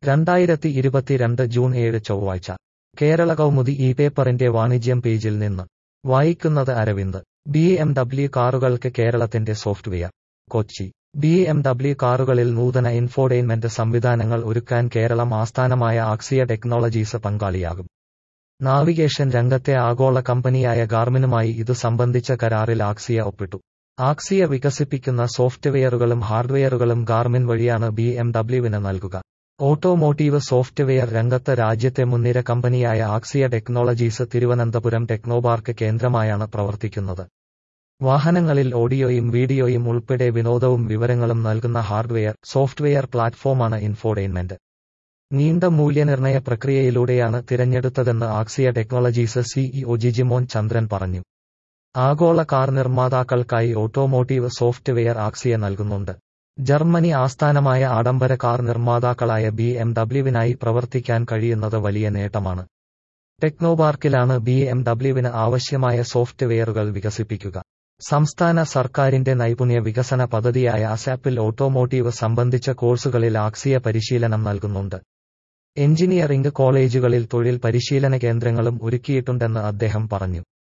രണ്ടായിരത്തി ഇരുപത്തിരണ്ട് ജൂൺ ഏഴ് ചൊവ്വാഴ്ച കേരള കൗമുദി ഈ പേപ്പറിന്റെ വാണിജ്യം പേജിൽ നിന്ന് വായിക്കുന്നത് അരവിന്ദ് ബി എം ഡബ്ല്യു കാറുകൾക്ക് കേരളത്തിന്റെ software Kochi B M W കാറുകളിൽ നൂതന ഇൻഫോർടൈൻമെന്റ് സംവിധാനങ്ങൾ ഒരുക്കാൻ കേരളം ആസ്ഥാനമായ ആക്സിയ ടെക്നോളജീസ് പങ്കാളിയാകും നാവിഗേഷൻ രംഗത്തെ ആഗോള കമ്പനിയായ ഗാർമിനുമായി ഇതു സംബന്ധിച്ച കരാറിൽ ആക്സിയ ഒപ്പിട്ടു ആക്സിയ വികസിപ്പിക്കുന്ന സോഫ്റ്റ്വെയറുകളും ഹാർഡ്വെയറുകളും ഗാർമിൻ വഴിയാണ് ബി എം ഡബ്ല്യുവിന് നൽകുക ഓട്ടോമോട്ടീവ് സോഫ്റ്റ്വെയർ രംഗത്ത് രാജ്യത്തെ മുൻനിര കമ്പനിയായ ആക്സിയ ടെക്നോളജീസ് തിരുവനന്തപുരം ടെക്നോപാർക്ക് കേന്ദ്രമായാണ് പ്രവർത്തിക്കുന്നത് വാഹനങ്ങളിൽ ഓഡിയോയും വീഡിയോയും ഉൾപ്പെടെ വിനോദവും വിവരങ്ങളും നൽകുന്ന ഹാർഡ്വെയർ സോഫ്റ്റ്വെയർ പ്ലാറ്റ്ഫോമാണ് ഇൻഫോർടൈൻമെന്റ് നീണ്ട മൂല്യനിർണയ പ്രക്രിയയിലൂടെയാണ് തിരഞ്ഞെടുത്തതെന്ന് ആക്സിയ ടെക്നോളജീസ് സിഇഒ ജിജിമോൻ ചന്ദ്രൻ പറഞ്ഞു ആഗോള കാർ നിർമ്മാതാക്കൾക്കായി ഓട്ടോമോട്ടീവ് സോഫ്റ്റ്വെയർ ആക്സിയ നൽകുന്നുണ്ട് ജർമ്മനി ആസ്ഥാനമായ ആഡംബര കാർ നിർമ്മാതാക്കളായ ബി എം ഡബ്ല്യുവിനായി പ്രവർത്തിക്കാൻ കഴിയുന്നത് വലിയ നേട്ടമാണ് ടെക്നോപാർക്കിലാണ് ബി എം ഡബ്ല്യുവിന് ആവശ്യമായ സോഫ്റ്റ്വെയറുകൾ വികസിപ്പിക്കുക സംസ്ഥാന സർക്കാരിന്റെ നൈപുണ്യ വികസന പദ്ധതിയായ അസാപ്പിൽ ഓട്ടോമോട്ടീവ് സംബന്ധിച്ച കോഴ്സുകളിൽ ആക്സിയ പരിശീലനം നൽകുന്നുണ്ട് എഞ്ചിനീയറിംഗ് കോളേജുകളിൽ തൊഴിൽ പരിശീലന കേന്ദ്രങ്ങളും ഒരുക്കിയിട്ടുണ്ടെന്ന് അദ്ദേഹം പറഞ്ഞു